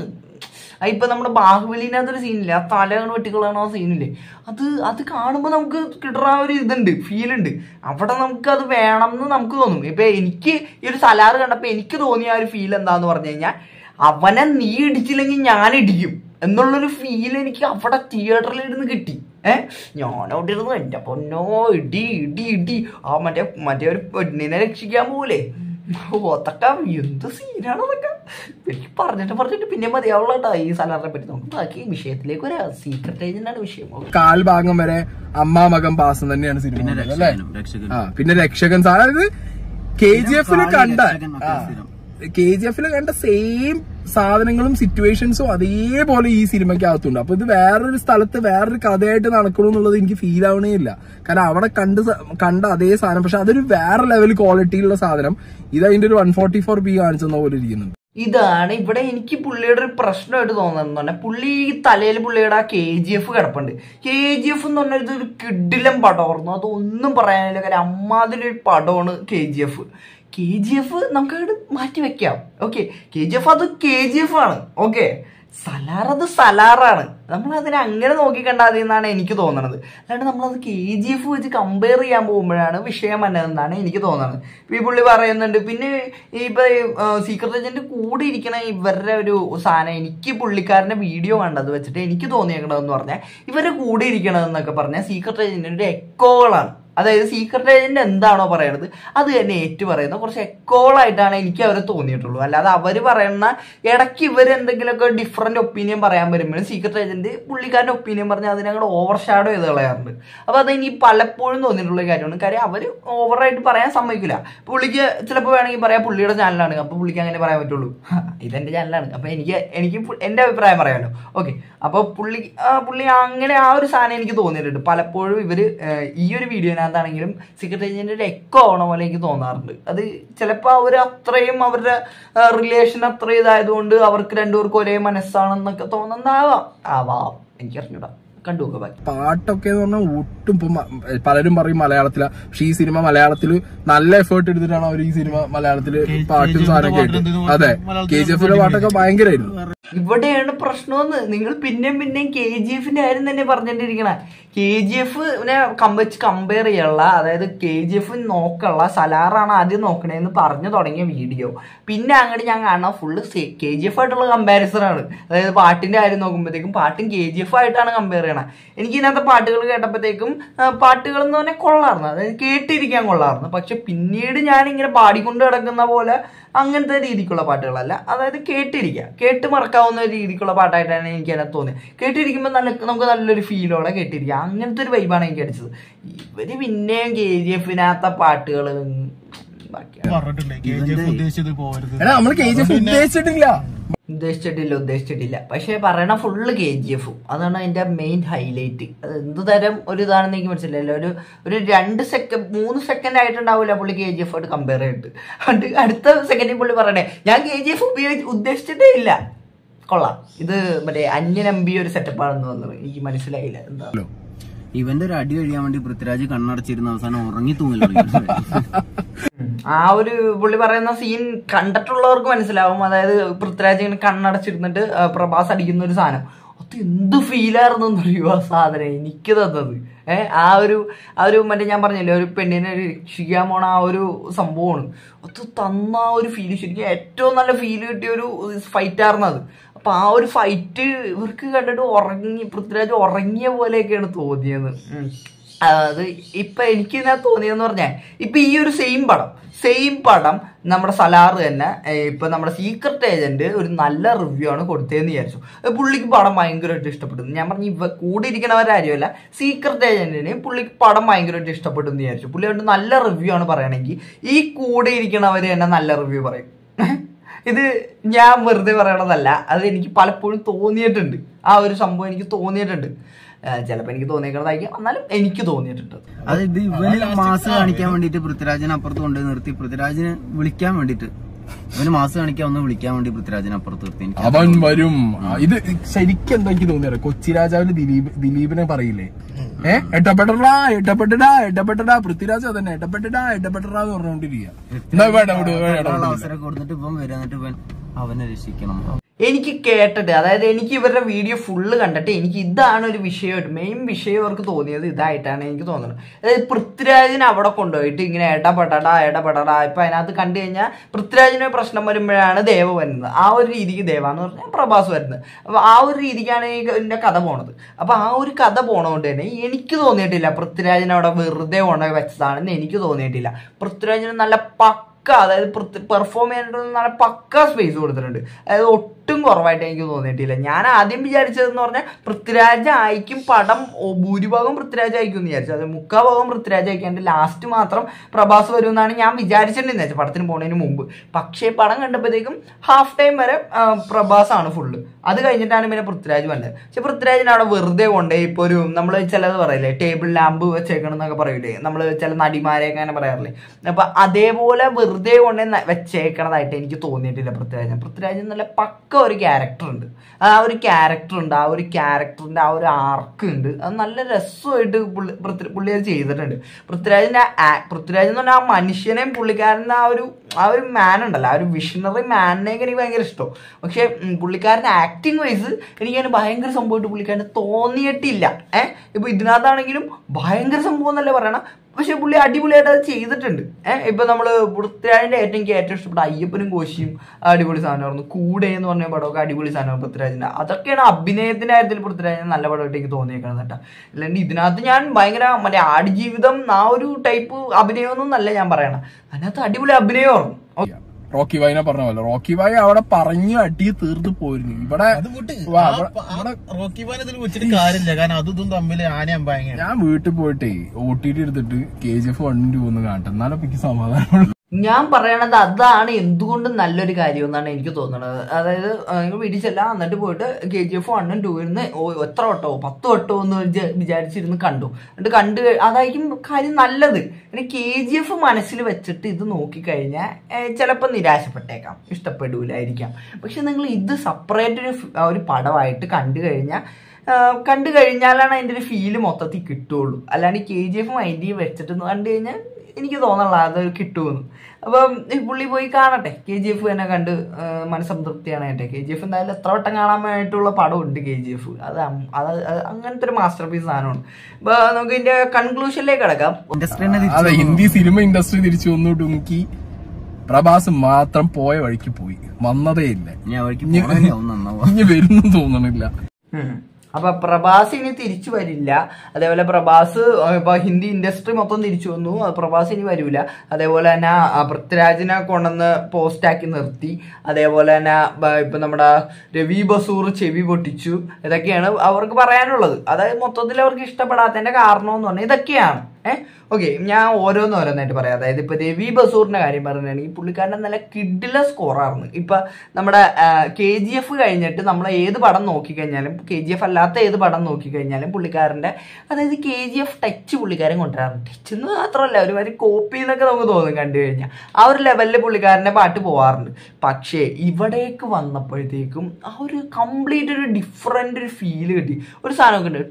ആ ഇപ്പൊ നമ്മുടെ ബാഹുബലിനകത്തൊരു സീനില്ലേ ആ തല അങ്ങോട്ട് വെട്ടിക്കളയണ ആ സീനില്ലേ അത് അത് കാണുമ്പോൾ നമുക്ക് കിട്ടുന്ന ആ ഒരു ഇതുണ്ട് ഫീൽ ഉണ്ട് അവിടെ നമുക്ക് അത് വേണം എന്ന് നമുക്ക് തോന്നും ഇപ്പൊ എനിക്ക് ഈ ഒരു സലാറ് കണ്ടപ്പോ എനിക്ക് തോന്നിയ ആ ഒരു ഫീൽ എന്താന്ന് പറഞ്ഞു കഴിഞ്ഞാൽ അവനെ നീ ഇടിച്ചില്ലെങ്കിൽ ഞാൻ ഇടിക്കും എന്നുള്ളൊരു ഫീൽ എനിക്ക് അവിടെ തിയേറ്ററിൽ ഇരുന്ന് കിട്ടി ഏഹ് ഞാൻ അവിടെ ഇരുന്ന് എന്റെ പൊന്നോ ഇടി ഇടി ഇടി ആ മറ്റേ മറ്റേ ഒരു പെണ്ണിനെ രക്ഷിക്കാൻ പോലെ അതൊക്കെ എന്ത് സീനാണ് അതൊക്കെ എനിക്ക് പറഞ്ഞിട്ട് പറഞ്ഞിട്ട് പിന്നെ മതിയാവുള്ള കേട്ടോ ഈ സലാറിനെ പറ്റി നമുക്ക് ബാക്കി വിഷയത്തിലേക്ക് ഒരു സീക്രട്ട് ഏജന്റാണ് വിഷയം Okay. കാൽഭാഗം വരെ അമ്മാ മകൻ പാസം തന്നെയാണ് സിനിമ പിന്നെ ഉള്ളത്, അല്ലേ രക്ഷകനും രക്ഷകനും ആ പിന്നെ രക്ഷകൻ സാർ അതായത് കെ ജി എഫിൽ കാളി കണ്ട രക്ഷകൻ ഒക്കെ സ്ഥിരം. കെ ജി എഫിൽ കണ്ട സെയിം സാധനങ്ങളും സിറ്റുവേഷൻസും അതേപോലെ ഈ സിനിമയ്ക്കകത്തുണ്ട് അപ്പൊ ഇത് വേറൊരു സ്ഥലത്ത് വേറൊരു കഥയായിട്ട് നടക്കണു എന്നുള്ളത് എനിക്ക് ഫീൽ ആവണേ ഇല്ല കാരണം അവിടെ കണ്ട് സ- കണ്ട അതേ സാധനം പക്ഷെ അതൊരു വേറെ ലെവൽ ക്വാളിറ്റിയിലുള്ള സാധനം ഇത് അതിന്റെ ഒരു വൺ ഫോർട്ടി ഫോർ ബി കാണിച്ചെന്ന പോലെ ഇരിക്കുന്നുണ്ട് ഇതാണ് ഇവിടെ എനിക്ക് പുള്ളിയുടെ ഒരു പ്രശ്നമായിട്ട് തോന്നുന്നത് പറഞ്ഞാൽ പുള്ളി ഈ തലയിൽ പുള്ളിയുടെ ആ കെ ജി എഫ് കിടപ്പുണ്ട് കെ ജി എഫ് എന്ന് പറഞ്ഞാൽ ഇതൊരു കിഡിലം പടമായിരുന്നു അതൊന്നും പറയാനില്ല കാര്യം അമ്മാതിരി ഒരു പടമാണ് K G F K G F നമുക്ക് അങ്ങോട്ട് മാറ്റി വെക്കാം ഓക്കെ കെ ജി എഫ് അത് കെ ജി എഫ് ആണ് ഓക്കെ സലാർ അത് സലാറാണ് നമ്മൾ അതിനെ അങ്ങനെ നോക്കിക്കണ്ടാൽ മതി എന്നാണ് എനിക്ക് തോന്നുന്നത് അല്ലാണ്ട് നമ്മളത് കെ ജി എഫ് വെച്ച് കമ്പയർ ചെയ്യാൻ പോകുമ്പോഴാണ് വിഷയം വന്നതെന്നാണ് എനിക്ക് തോന്നുന്നത് ഇപ്പൊ ഈ പുള്ളി പറയുന്നുണ്ട് പിന്നെ ഈ ഇപ്പൊ സീക്രട്ട് ഏജന്റ് കൂടി ഇരിക്കണ ഇവരുടെ ഒരു സാധനം എനിക്ക് പുള്ളിക്കാരന്റെ വീഡിയോ കണ്ടത് വെച്ചിട്ട് എനിക്ക് തോന്നിയേക്കണതെന്ന് പറഞ്ഞാൽ ഇവരെ കൂടി ഇരിക്കണതെന്നൊക്കെ പറഞ്ഞാൽ സീക്രട്ട് ഏജന്റിന്റെ എക്കോകളാണ് അതായത് സീക്രട്ട് ഏജന്റ് എന്താണോ പറയണത് അത് തന്നെ ഏറ്റു പറയുന്ന കുറച്ച് എക്കോളായിട്ടാണ് എനിക്ക് അവരെ തോന്നിയിട്ടുള്ളൂ അല്ലാതെ അവർ പറയുന്ന ഇടയ്ക്ക് ഇവർ എന്തെങ്കിലുമൊക്കെ ഡിഫറെന്റ് ഒപ്പീനിയൻ പറയാൻ വരുമ്പോഴും സീക്രട്ട് ഏജന്റ് പുള്ളിക്കാരന്റെ ഒപ്പീനിയൻ പറഞ്ഞ് അതിനങ്ങോട്ട് ഓവർ ഷാഡോ ചെയ്ത് കളയാറുണ്ട് അപ്പൊ അത് എനിക്ക് പലപ്പോഴും തോന്നിയിട്ടുള്ള ഒരു കാര്യമാണ് കാര്യം അവർ ഓവറായിട്ട് പറയാൻ സമ്മതിക്കില്ല പുള്ളിക്ക് ചിലപ്പോൾ വേണമെങ്കിൽ പറയാം പുള്ളിയുടെ ചാനലാണ് അപ്പൊ പുള്ളിക്ക് അങ്ങനെ പറയാൻ പറ്റുള്ളൂ ഇതെന്റെ ചാനലാണ് അപ്പൊ എനിക്ക് എനിക്ക് പു- എന്റെ അഭിപ്രായം പറയാമല്ലോ ഓക്കെ അപ്പൊ പുള്ളി ആ, പുള്ളി അങ്ങനെ ആ ഒരു സാധനം എനിക്ക് തോന്നിയിട്ടുണ്ട് പലപ്പോഴും ഇവര് ഏഹ്, ഈ ഒരു വീഡിയോനകത്താണെങ്കിലും സീക്രട്ട് ഏജന്റിന്റെ എക്കോ ആവണ പോലെ എനിക്ക് തോന്നാറുണ്ട് അത് ചിലപ്പോൾ അവർ അത്രയും അവരുടെ റിലേഷൻ അത്ര ഇതായതുകൊണ്ട് അവർക്ക് രണ്ടുപേർക്കും ഒരേ മനസ്സാണെന്നൊക്കെ തോന്നുന്നതാവാം ആവാം എനിക്കറിഞ്ഞൂടാ കണ്ടു നോക്കാം ബാക്കി പാട്ടൊക്കെ എന്ന് പറഞ്ഞാൽ ഒട്ടും ഇപ്പൊ മ- പലരും പറയും മലയാളത്തില പക്ഷെ ഈ സിനിമ മലയാളത്തില് നല്ല എഫേർട്ട് എടുത്തിട്ടാണ് അവർ ഈ സിനിമ മലയാളത്തില് പാട്ടും സാധനമൊക്കെ ആയിട്ട് അതെ കെ ജി എഫിലെ പാട്ടൊക്കെ ഭയങ്കരമായിരുന്നു ഇവിടെയാണ് പ്രശ്നമെന്ന് നിങ്ങൾ പിന്നെയും പിന്നെയും കെ ജി എഫിന്റെ കാര്യം തന്നെ പറഞ്ഞോണ്ടിരിക്കണ കെ ജി എഫിനെ വെച്ച് കമ്പയർ ചെയ്യാനുള്ള അതായത് കെ ജി എഫ് നോക്കുള്ള സലാറാണ് ആദ്യം നോക്കണേന്ന് പറഞ്ഞു തുടങ്ങിയ വീഡിയോ പിന്നെ അങ്ങോട്ട് ഞാൻ കാണുന്ന ഫുള്ള് കെ ജി എഫ് ആയിട്ടുള്ള കമ്പാരിസൺ ആണ് അതായത് പാട്ടിന്റെ കാര്യം നോക്കുമ്പോഴത്തേക്കും പാട്ടും കെ ജി എഫ് ആയിട്ടാണ് കമ്പയർ ചെയ്യണത് എനിക്ക് ഇതിനകത്ത് പാട്ടുകൾ കേട്ടപ്പോഴത്തേക്കും ആ, പാട്ടുകൾ എന്ന് പറഞ്ഞാൽ കൊള്ളായിരുന്നു അതായത് കേട്ടിരിക്കാൻ കൊള്ളായിരുന്നു പക്ഷെ പിന്നീട് ഞാൻ ഇങ്ങനെ പാടിക്കൊണ്ട് കിടക്കുന്ന പോലെ അങ്ങനത്തെ രീതിക്കുള്ള പാട്ടുകളല്ല അതായത് കേട്ടിരിക്കുക കേട്ട് മറക്കാവുന്ന രീതിക്കുള്ള പാട്ടായിട്ടാണ് എനിക്ക് അതിനകത്ത് തോന്നിയത് കേട്ടിരിക്കുമ്പോൾ നല്ല നമുക്ക് നല്ലൊരു ഫീലോടെ കേട്ടിരിക്കുക അങ്ങനത്തെ ഒരു വൈബാണ് എനിക്ക് അടിച്ചത് ഇവര് പിന്നെയും കെ ജി എഫിനകത്ത പാട്ടുകൾ ബാക്കിയാണ് പറഞ്ഞിട്ടുണ്ട് കെ ജി എഫ് ഉദ്ദേശിച്ചത് പോകരുത് എടാ നമ്മൾ കെ ജി എഫ് ഉദ്ദേശിച്ചിട്ടില്ല ഉദ്ദേശിച്ചിട്ടില്ല ഉദ്ദേശിച്ചിട്ടില്ല പക്ഷെ പറയണ ഫുള്ള് കെ ജി എഫും അതാണ് അതിന്റെ മെയിൻ ഹൈലൈറ്റ് അത് എന്ത് തരം ഒരു ഇതാണെന്ന് എനിക്ക് മനസ്സിലായില്ല ഒരു ഒരു രണ്ട് സെക്കൻഡ് മൂന്ന് സെക്കൻഡ് ആയിട്ടുണ്ടാവില്ല പുള്ളി കെ ജി എഫ് ആയിട്ട് കമ്പയർ ചെയ്തിട്ട് അത് അടുത്ത സെക്കൻഡിൽ പുള്ളി പറയണേ ഞാൻ കെ ജി എഫ് ഉപയോഗിച്ച് ഉദ്ദേശിച്ചിട്ടേ ഇല്ല കൊള്ളാം ഇത് മറ്റേ അന്യനമ്പി ഒരു സെറ്റപ്പാണെന്ന് തോന്നുന്നത് എനിക്ക് മനസ്സിലായില്ല എന്താ ഇവന്റെ ഒരു അടി കഴിയാൻ വേണ്ടി പൃഥ്വിരാജ് കണ്ണടച്ചിരുന്ന അവസാനം ഉറങ്ങി തൂങ്ങി ഉം. ആ ഒരു പുള്ളി പറയുന്ന സീൻ കണ്ടിട്ടുള്ളവർക്ക് മനസ്സിലാവും അതായത് പൃഥ്വിരാജ് ഇങ്ങനെ കണ്ണടച്ചിരുന്നിട്ട് ആ, പ്രഭാസ് അടിക്കുന്ന ഒരു സാധനം അത് എന്ത് ഫീലായിരുന്നു എന്നറിയോ ആ സാധനം എനിക്ക് തന്നത് ഏഹ് ആ ഒരു ആ ഒരു മറ്റേ ഞാൻ പറഞ്ഞില്ലേ ഒരു പെണ്ണിനെ രക്ഷിക്കാൻ പോണ ആ ഒരു സംഭവമാണ് അത് തന്ന ആ ഒരു ഫീല് ശരിക്കും ഏറ്റവും നല്ല ഫീല് കിട്ടിയ ഒരു ഫൈറ്റ് ആയിരുന്നു അത് അപ്പൊ ആ ഒരു ഫൈറ്റ് ഇവർക്ക് കണ്ടിട്ട് ഉറങ്ങി പൃഥ്വിരാജ് ഉറങ്ങിയ പോലെയൊക്കെയാണ് തോന്നിയത് ഉം. അത് ഇപ്പൊ എനിക്ക് ഇതിനകത്ത് തോന്നിയെന്ന് പറഞ്ഞാൽ ഇപ്പൊ ഈ ഒരു സെയിം പടം സെയിം പടം നമ്മുടെ സലാറ് തന്നെ ഏ, ഇപ്പൊ നമ്മുടെ സീക്രട്ട് ഏജന്റ് ഒരു നല്ല റിവ്യൂ ആണ് കൊടുത്തതെന്ന് വിചാരിച്ചു അത് പുള്ളിക്ക് പടം ഭയങ്കരമായിട്ട് ഇഷ്ടപ്പെട്ടു ഞാൻ പറഞ്ഞു ഇവ കൂടെ ഇരിക്കണവരുടെ കാര്യമല്ല സീക്രട്ട് ഏജന്റിന് പുള്ളിക്ക് പടം ഭയങ്കരമായിട്ട് ഇഷ്ടപ്പെട്ടു എന്ന് വിചാരിച്ചു പുള്ളി അതുകൊണ്ട് നല്ല റിവ്യൂ ആണ് പറയണമെങ്കിൽ ഈ കൂടെ ഇരിക്കണവര് തന്നെ നല്ല റിവ്യൂ പറയും ഇത് ഞാൻ വെറുതെ പറയണതല്ല അത് എനിക്ക് പലപ്പോഴും തോന്നിയിട്ടുണ്ട് ആ ഒരു സംഭവം എനിക്ക് തോന്നിയിട്ടുണ്ട് ചിലപ്പോൾ എനിക്ക് തോന്നിയേക്കണതായിരിക്കും എന്നാലും എനിക്ക് തോന്നിയിട്ടുണ്ട് അത് ഇത് ഇവന് മാസ് കാണിക്കാൻ വേണ്ടിട്ട് പൃഥ്വിരാജിനെ അപ്പുറത്ത് കൊണ്ടുപോയി നിർത്തി പൃഥ്വിരാജിനെ വിളിക്കാൻ വേണ്ടിട്ട് ഇവന് മാസ് കാണിക്കാൻ ഒന്ന് വിളിക്കാൻ വേണ്ടി പൃഥ്വിരാജിനെ അപ്പുറത്ത് നിർത്തി എനിക്ക് അവൻ വരും ആ, ഇത് ശരിക്കും എന്താ എനിക്ക് തോന്നിയത് കൊച്ചി രാജാവില് ദിലീപ് ദിലീപിനെ പറയില്ലേ ഏ എട്ടപ്പെട്ടടാ എട്ടപ്പെട്ടടാ എട്ടപ്പെട്ടടാ പൃഥ്വിരാജ് അതന്നെ എട്ടപ്പെട്ടടാ എട്ടപ്പെട്ടടാ എന്ന് പറഞ്ഞുകൊണ്ടിരിക്കുക എന്നാ വേണ്ട വിടൂ, വേണ്ട, ഒരാൾ വിടൂ. അവസരം കൊടുത്തിട്ട് ഇവൻ വരിക എന്നിട്ട് ഇവൻ അവനെ രക്ഷിക്കണം എനിക്ക് കേട്ടിട്ട് അതായത് എനിക്ക് ഇവരുടെ വീഡിയോ ഫുള്ള് കണ്ടിട്ട് എനിക്ക് ഇതാണ് ഒരു വിഷയമായിട്ട് മെയിൻ വിഷയം അവർക്ക് തോന്നിയത് ഇതായിട്ടാണ് എനിക്ക് തോന്നുന്നത് അതായത് പൃഥ്വിരാജിനെ അവിടെ കൊണ്ടുപോയിട്ട് ഇങ്ങനെ ഇടപെടടാ ഇടപെടടാ ഇപ്പൊ അതിനകത്ത് കണ്ടു കഴിഞ്ഞാൽ പൃഥ്വിരാജിന് പ്രശ്നം വരുമ്പോഴാണ് ദേവ വരുന്നത് ആ ഒരു രീതിക്ക് ദേവ എന്ന് പറഞ്ഞാൽ പ്രഭാസ് വരുന്നത് അപ്പൊ ആ ഒരു രീതിക്കാണ് ഈ ഇതിന്റെ കഥ പോണത് അപ്പൊ ആ ഒരു കഥ പോണതുകൊണ്ട് തന്നെ എനിക്ക് തോന്നിയിട്ടില്ല പൃഥ്വിരാജിനെ അവിടെ വെറുതെ കൊണ്ടുപോയി വെച്ചതാണെന്ന് എനിക്ക് തോന്നിയിട്ടില്ല പൃഥ്വിരാജിന് നല്ല പക്ക അതായത് പെർഫോം ചെയ്യാനായിട്ട് നല്ല പക്ക സ്പേസ് കൊടുത്തിട്ടുണ്ട് അതായത് ഒട്ടും ഒട്ടും കുറവായിട്ട് എനിക്ക് തോന്നിയിട്ടില്ല ഞാൻ ആദ്യം വിചാരിച്ചതെന്ന് പറഞ്ഞാൽ പൃഥ്വിരാജ് ആയിരിക്കും പടം ഓ, ഭൂരിഭാഗം പൃഥ്വിരാജ് ആയിരിക്കും എന്ന് വിചാരിച്ചു അത് മുക്കാ ഭാഗം പൃഥ്വിരാജ് ആയിക്കാണ്ട് ലാസ്റ്റ് മാത്രം പ്രഭാസ് വരും എന്നാണ് ഞാൻ വിചാരിച്ചിട്ടുണ്ടെന്ന് വെച്ചാൽ പടത്തിന് പോണതിന് മുമ്പ് പക്ഷേ പടം കണ്ടപ്പോഴത്തേക്കും ഹാഫ് ടൈം വരെ ആ, പ്രഭാസ് ആണ് ഫുള്ള് അത് കഴിഞ്ഞിട്ടാണ് പിന്നെ പൃഥ്വിരാജ് വന്നത് പക്ഷെ പൃഥ്വിരാജിനെ അവിടെ വെറുതെ കൊണ്ടേ ഇപ്പൊ ഒരു നമ്മൾ ചിലത് പറയില്ലേ ടേബിൾ ലാമ്പ് വെച്ചേക്കണം എന്നൊക്കെ പറയില്ലേ നമ്മൾ ചില നടിമാരെയൊക്കെ അങ്ങനെ പറയാറില്ലേ അപ്പൊ അതേപോലെ വെറുതെ കൊണ്ട് വെച്ചേക്കണതായിട്ട് എനിക്ക് തോന്നിയിട്ടില്ല പൃഥ്വിരാജൻ പൃഥ്വിരാജൻ നല്ല പക്ക ഒരു ക്യാരക്ടർ ഉണ്ട് ആ ഒരു ക്യാരക്ടർ ഉണ്ട് ആ ഒരു ക്യാരക്ടറിന്റെ ആ ഒരു ആർക്ക് ഉണ്ട് അത് നല്ല രസമായിട്ട് പുള്ളി പൃഥ്വി- പുള്ളി അത് ചെയ്തിട്ടുണ്ട് പൃഥ്വിരാജിന്റെ ആ- പൃഥ്വിരാജ് എന്ന് പറഞ്ഞാൽ ആ മനുഷ്യനെയും പുള്ളിക്കാരൻ്റെ ആ ഒരു ആ ഒരു മാൻ ഉണ്ടല്ലോ ആ ഒരു വിഷണറി മാനിനെയൊക്കെ എനിക്ക് ഭയങ്കര ഇഷ്ടം പക്ഷെ ഉം, പുള്ളിക്കാരൻ്റെ ആക്ടിങ് വൈസ് എനിക്ക് അതിന് ഭയങ്കര സംഭവമായിട്ട് പുള്ളിക്കാരന് തോന്നിയിട്ടില്ല ഏഹ് ഇപ്പൊ ഇതിനകത്താണെങ്കിലും ഭയങ്കര സംഭവം എന്നല്ലേ പറയണം പക്ഷെ പുള്ളി അടിപൊളിയായിട്ട് അത് ചെയ്തിട്ടുണ്ട് ഏഹ് ഇപ്പൊ നമ്മള് പൃഥ്വിരാജിന്റെ ഏറ്റവും എനിക്ക് ഏറ്റവും ഇഷ്ടപ്പെട്ട അയ്യപ്പനും കോശിയും അടിപൊളി സാധനമായിരുന്നു കൂടെ എന്ന് പറഞ്ഞ പടമൊക്കെ അടിപൊളി സാധനമാണ് പൃഥ്വിരാജിന്റെ അതൊക്കെയാണ് അഭിനയത്തിന്റെ കാര്യത്തിൽ പൃഥ്വിരാജിന് നല്ല പടമായിട്ട് എനിക്ക് തോന്നിയേക്കുന്നത് കേട്ടോ അല്ലാണ്ട് ഇതിനകത്ത് ഞാൻ ഭയങ്കര മറ്റേ ആടുജീവിതം ആ ഒരു ടൈപ്പ് അഭിനയമൊന്നും അല്ല ഞാൻ പറയണം അതിനകത്ത് അടിപൊളി അഭിനയമായിരുന്നു റോക്കി വായിനെ പറഞ്ഞ പോലെ റോക്കി വായി അവിടെ പറഞ്ഞു അടി തീർത്ത് പോയിരുന്നു ഇവിടെ അത് വിട്ട് വാ, ആ ഇവിടെ- പ- ആ റോക്കി ബാൻ ഇതിൽ വെച്ചിട്ട് കാര്യമില്ല കാരണം അതും ഇതും തമ്മിൽ ആനയും ഭയങ്കര ഞാൻ വീട്ടിൽ പോയിട്ടേ ഒ ടി ടി എടുത്തിട്ട് കെ ജി എഫ് വണ്ണും ടൂ ഒന്ന് കാണട്ടെ എന്നാലും എനിക്ക് സമാധാനമുള്ളൂ ഞാൻ പറയണത് അതാണ് എന്തുകൊണ്ടും നല്ലൊരു കാര്യം എന്നാണ് എനിക്ക് തോന്നുന്നത് അതായത് ആ, നിങ്ങൾ വീട്ടിൽ ചെല്ലാം എന്നിട്ട് പോയിട്ട് കെ ജി എഫ് വണ്ണും ടൂവിന്ന് എത്ര വട്ടോ പത്ത് വട്ടോ എന്ന് വിചാ- വിചാരിച്ചിരുന്ന് കണ്ടു എന്നിട്ട് കണ്ട് കഴി- അതായിരിക്കും കാര്യം നല്ലത് പിന്നെ കെ ജി എഫ് മനസ്സിൽ വെച്ചിട്ട് ഇത് നോക്കിക്കഴിഞ്ഞാൽ ചിലപ്പോൾ നിരാശപ്പെട്ടേക്കാം ഇഷ്ടപ്പെടൂലായിരിക്കാം പക്ഷെ നിങ്ങൾ ഇത് സെപ്പറേറ്റ് ഒരു ഫ്- ഒരു പടമായിട്ട് കണ്ടു കഴിഞ്ഞാൽ കണ്ടു കഴിഞ്ഞാലാണ് അതിൻ്റെ ഒരു ഫീല് മൊത്തത്തിൽ കിട്ടുള്ളൂ അല്ലാണ്ട് കെ ജി എഫ് മൈൻഡിൽ വെച്ചിട്ട് കണ്ടു കഴിഞ്ഞാൽ എനിക്ക് തോന്നല്ല അത് കിട്ടുമെന്ന് അപ്പം ഈ പുള്ളി പോയി കാണട്ടെ കെ ജി എഫ് തന്നെ കണ്ട് ആ, മനസ്സംതൃപ്തിയാണ് കേട്ടെ കെ ജി എഫ് എന്തായാലും എത്ര വട്ടം കാണാനായിട്ടുള്ള പടമുണ്ട് കെ ജി എഫ് അത് അം- അത് അത് അങ്ങനത്തെ ഒരു മാസ്റ്റർ പീസ് സാധനമാണ് അപ്പൊ നമുക്ക് ഇതിന്റെ കൺക്ലൂഷനിലേക്ക് കിടക്കാം ഇൻഡസ്ട്രീനെ അതെ തിരിച്ചു ഹിന്ദി സിനിമ ഇൻഡസ്ട്രി തിരിച്ചു വന്നു ഡുങ്കി പ്രഭാസ് മാത്രം പോയ വഴിക്ക് പോയി വന്നതേ ഇല്ല ഞാൻ വഴിക്ക് പോകണമെങ്കിൽ നന്നാവുക ഇനി വരുന്നു തോന്നണില്ല ഉം. അപ്പൊ പ്രഭാസ് ഇനി തിരിച്ചു വരില്ല അതേപോലെ പ്രഭാസ് ആ, ഇപ്പൊ ഹിന്ദി ഇൻഡസ്ട്രി മൊത്തം തിരിച്ചു വന്നു അത് പ്രഭാസ് ഇനി വരൂല അതേപോലെ തന്നെ ആ, പൃഥ്വിരാജിനെ കൊണ്ടുവന്ന് പോസ്റ്റ് ആക്കി നിർത്തി അതേപോലെ തന്നെ ബ- ഇപ്പൊ നമ്മുടെ രവി ബസൂർ ചെവി പൊട്ടിച്ചു ഇതൊക്കെയാണ് അവർക്ക് പറയാനുള്ളത് അതായത് മൊത്തത്തിൽ അവർക്ക് ഇഷ്ടപ്പെടാത്തതിന്റെ കാരണം എന്ന് പറഞ്ഞാൽ ഇതൊക്കെയാണ് ഏഹ് ഓക്കെ ഞാൻ ഓരോന്ന് ഓരോന്നായിട്ട് പറയാം അതായത് ഇപ്പൊ രവി ബസൂറിന്റെ കാര്യം പറയുകയാണെങ്കിൽ പുള്ളിക്കാരന്റെ നല്ല കിഡില സ്കോറായിരുന്നു ഇപ്പൊ നമ്മുടെ കെ ജി എഫ് കഴിഞ്ഞിട്ട് നമ്മൾ ഏത് പടം നോക്കിക്കഴിഞ്ഞാലും കെ ജി എഫ് അല്ലാത്ത ഏത് പടം നോക്കിക്കഴിഞ്ഞാലും പുള്ളിക്കാരന്റെ അതായത് കെ ജി എഫ് ടച്ച് പുള്ളിക്കാരൻ കൊണ്ടുവരാറുണ്ട് ടച്ച് എന്ന് മാത്രമല്ല ഒരുമാതിരി കോപ്പി എന്നൊക്കെ നമുക്ക് തോന്നും കണ്ടു കഴിഞ്ഞാൽ ആ ഒരു ലെവലിൽ പുള്ളിക്കാരന്റെ പാട്ട് പോവാറുണ്ട് പക്ഷേ ഇവിടേക്ക് വന്നപ്പോഴത്തേക്കും ആ ഒരു കംപ്ലീറ്റ് ഒരു ഡിഫറെന്റ് ഒരു ഫീല് കിട്ടി ഒരു സാധനമൊക്കെ ഉണ്ട്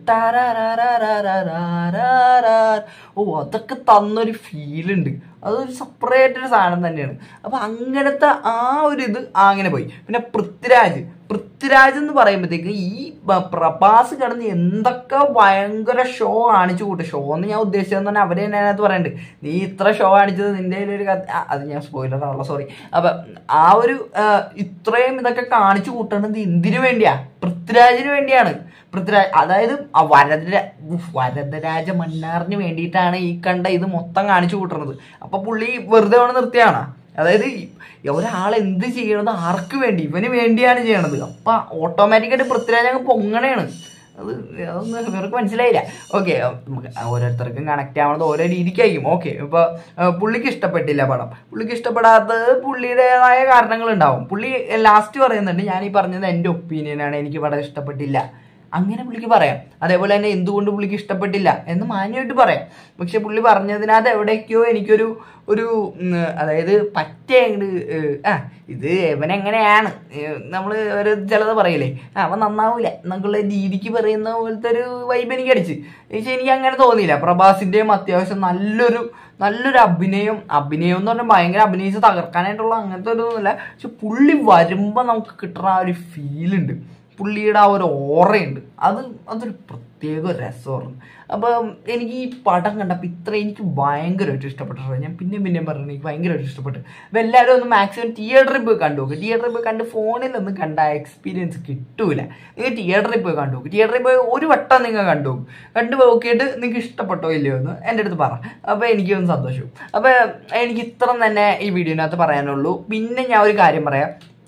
ടാരാരാരാരാരാരാരാ. ഓ അതൊക്കെ തന്നൊരു ഫീൽ ഉണ്ട് അതൊരു സെപ്പറേറ്റ് ഒരു സാധനം തന്നെയാണ് അപ്പൊ അങ്ങനത്തെ ആ ഒരു ഇത് അങ്ങനെ പോയി പിന്നെ പൃഥ്വിരാജ് പൃഥ്വിരാജ് എന്ന് പറയുമ്പോഴത്തേക്ക് ഈ ബ- പ്രഭാസ് കിടന്ന് എന്തൊക്കെ ഭയങ്കര ഷോ കാണിച്ചു കൂട്ടും ഷോ എന്ന് ഞാൻ ഉദ്ദേശിച്ചതെന്ന് പറഞ്ഞാൽ അവര് തന്നെ അതിനകത്ത് പറയുന്നുണ്ട് നീ ഇത്ര ഷോ കാണിച്ചത് നിന്റെ ഒരു കഥ ആ, അത് ഞാൻ സ്പോയിലർ ആണല്ലോ സോറി അപ്പൊ ആ ഒരു ആ, ഇത്രയും ഇതൊക്കെ കാണിച്ചു കൂട്ടണത് എന്തിനു വേണ്ടിയാ പൃഥ്വിരാജിന് വേണ്ടിയാണ് പൃഥ്വിരാജ് അതായത് ആ വരദര ഉഫ്, വരദരാജ മന്നാറിന് വേണ്ടിയിട്ടാണ് ഈ കണ്ട ഇത് മൊത്തം കാണിച്ചു കൂട്ടുന്നത് അപ്പൊ പുള്ളി വെറുതെ വേണം നിർത്തിയാണ് അതായത് ഈ- ഒരാൾ എന്ത് ചെയ്യണത് ആർക്ക് വേണ്ടി ഇവന് വേണ്ടിയാണ് ചെയ്യണത് അപ്പൊ ഓട്ടോമാറ്റിക്കായിട്ട് പൃഥ്വിരാജ് അങ്ങ് പൊങ്ങണേണ് അത് അതൊന്നും ഇവർക്ക് മനസ്സിലായില്ല ഓക്കെ നമുക്ക് ഓരോരുത്തർക്കും കണക്ട് ആവണത് ഓരോ രീതിക്കായിരിക്കും ഓക്കെ ഇപ്പൊ ആ, പുള്ളിക്ക് ഇഷ്ടപ്പെട്ടില്ല പടം പുള്ളിക്ക് ഇഷ്ടപ്പെടാത്തത് പുള്ളിയുടേതായ കാരണങ്ങൾ ഉണ്ടാവും പുള്ളി ലാസ്റ്റ് പറയുന്നുണ്ട് ഞാൻ ഈ പറഞ്ഞത് എൻ്റെ ഒപ്പീനിയനാണ് എനിക്ക് പടം ഇഷ്ടപ്പെട്ടില്ല അങ്ങനെ പുള്ളിക്ക് പറയാം അതേപോലെ തന്നെ എന്തുകൊണ്ട് പുള്ളിക്ക് ഇഷ്ടപ്പെട്ടില്ല എന്ന് മാന്യമായിട്ട് പറയാം പക്ഷെ പുള്ളി പറഞ്ഞതിനകത്ത് എവിടേക്കോ എനിക്കൊരു ഒരു ഉം, അതായത് പറ്റേ അങ്ങട് ഏഹ്, ആ ഇത് ഇവനെങ്ങനെയാണ് നമ്മൾ ഒരു ചിലത് പറയില്ലേ ആ അവൻ നന്നാവൂല എന്നൊക്കെയുള്ള രീതിക്ക് പറയുന്ന പോലത്തെ ഒരു വൈബ് എനിക്ക് അടിച്ച് പക്ഷെ എനിക്ക് അങ്ങനെ തോന്നിയില്ല പ്രഭാസിന്റെയും അത്യാവശ്യം നല്ലൊരു നല്ലൊരു അഭിനയം അഭിനയം എന്ന് പറഞ്ഞാൽ ഭയങ്കര അഭിനയിച്ച് തകർക്കാനായിട്ടുള്ള അങ്ങനത്തെ ഒരു ഇല്ല പക്ഷെ പുള്ളി വരുമ്പോ നമുക്ക് കിട്ടുന്ന ആ ഒരു ഫീലുണ്ട് പുള്ളിയുടെ ആ ഒരു ഓറയുണ്ട് അത് അതൊരു പ്രത്യേക രസമായിരുന്നു അപ്പം എനിക്ക് ഈ പടം കണ്ടപ്പോൾ ഇത്ര എനിക്ക് ഭയങ്കരമായിട്ട് ഇഷ്ടപ്പെട്ടു ഞാൻ പിന്നെ പിന്നെയും പറഞ്ഞു എനിക്ക് ഭയങ്കരമായിട്ട് ഇഷ്ടപ്പെട്ടു അപ്പം എല്ലാവരും ഒന്ന് മാക്സിമം തിയേറ്ററിൽ പോയി കണ്ടു നോക്കുക തിയേറ്ററിൽ പോയി കണ്ട് ഫോണിലൊന്നും കണ്ട ആ എക്സ്പീരിയൻസ് കിട്ടൂല നിങ്ങൾ തിയേറ്ററിൽ പോയി കണ്ടു നോക്കുക തിയേറ്ററിൽ പോയി ഒരു വട്ടം നിങ്ങൾ കണ്ടു നോക്കും കണ്ടു നോക്കിയിട്ട് നിങ്ങൾക്ക് ഇഷ്ടപ്പെട്ടോ ഇല്ലയോ എന്ന് എൻ്റെ അടുത്ത് പറ അപ്പോൾ എനിക്കൊന്ന് സന്തോഷവും അപ്പോൾ എനിക്ക് ഇത്ര തന്നെ ഈ വീഡിയോനകത്ത് പറയാനുള്ളൂ പിന്നെ ഞാൻ ഒരു കാര്യം പറയാം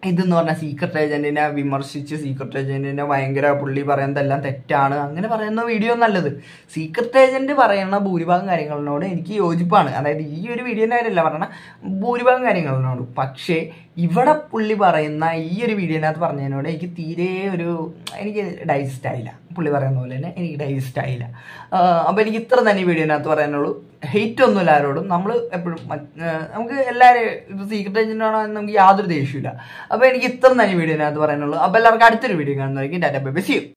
ഇതെന്ന് പറഞ്ഞാൽ സീക്രട്ട് ഏജന്റിനെ വിമർശിച്ച് സീക്രട്ട് ഏജന്റിനെ ഭയങ്കര പുള്ളി പറയുന്നതെല്ലാം തെറ്റാണ് അങ്ങനെ പറയുന്ന വീഡിയോ നല്ലത് സീക്രട്ട് ഏജന്റ് പറയുന്ന ഭൂരിഭാഗം കാര്യങ്ങളിനോട് എനിക്ക് യോജിപ്പാണ് അതായത് ഈ ഒരു വീഡിയോന്റെ കാര്യമല്ല പറഞ്ഞ ഭൂരിഭാഗം കാര്യങ്ങളിനോട് പക്ഷേ ഇവിടെ പുള്ളി പറയുന്ന ഈ ഒരു വീഡിയോനകത്ത് പറഞ്ഞതിനോട് എനിക്ക് തീരെ ഒരു എനിക്ക് ഡൈജസ്റ്റ് ആയില്ല പുള്ളി പറയുന്ന പോലെ തന്നെ എനിക്ക് ഡൈജസ്റ്റ് ആയില്ല അപ്പോൾ എനിക്ക് ഇത്ര തന്നെ ഈ വീഡിയോനകത്ത് പറയാനുള്ളൂ ഹെയ്റ്റ് ഒന്നുമില്ല ആരോടും നമ്മൾ എപ്പോഴും നമുക്ക് എല്ലാവരും സീക്രട്ട് ഏജന്റാണോ എന്ന് നമുക്ക് യാതൊരു ദേഷ്യമില്ല അപ്പോൾ എനിക്ക് ഇത്ര തന്നെ ഈ വീഡിയോനകത്ത് പറയാനുള്ളൂ അപ്പോൾ എല്ലാവർക്കും അടുത്തൊരു വീഡിയോ കാണുന്നതായിരിക്കും tata bye bye see U